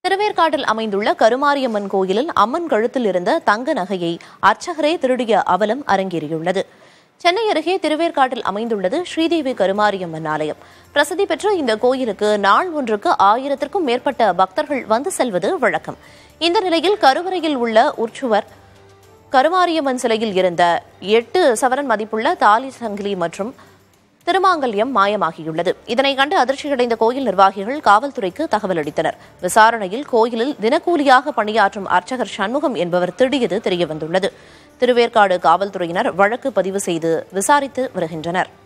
திருவேற்காட்டில் அமைந்துள்ள கருமாரியம்மன் கோயிலில் அம்மன் கழுத்தில் இருந்த தங்க நகையை அர்ச்சகரே திருடிய அவலம் அரங்கேறியுள்ளது சென்னை அருகே திருவேற்காட்டில் அமைந்துள்ளது ஸ்ரீதேவி கருமாரியம்மன் ஆலயம் பிரசித்தி பெற்ற இந்த கோயிலுக்கு நாள் ஒன்றுக்கு ஆயிரத்திற்கும் மேற்பட்ட பக்தர்கள் வந்து செல்வது வழக்கம் இந்த நிலையில் கருவறையில் உள்ள உற்சுவர் கருமாரியம்மன் சிலையில் இருந்த எட்டு சவரன் மதிப்புள்ள தாலி சங்கிலி மற்றும் திருமாங்கல்யம் மாயமாகியுள்ளது இதனை கண்டு அதிர்ச்சியடைந்த கோயில் நிர்வாகிகள் காவல்துறைக்கு தகவல் அளித்தனர் விசாரணையில் கோயிலில் தினக்கூலியாக பணியாற்றும் அர்ச்சகர் சண்முகம் என்பவர் திடீது தெரியவந்துள்ளது திருவேற்காடு காவல்துறையினர் வழக்கு பதிவு செய்து விசாரித்து வருகின்றனர்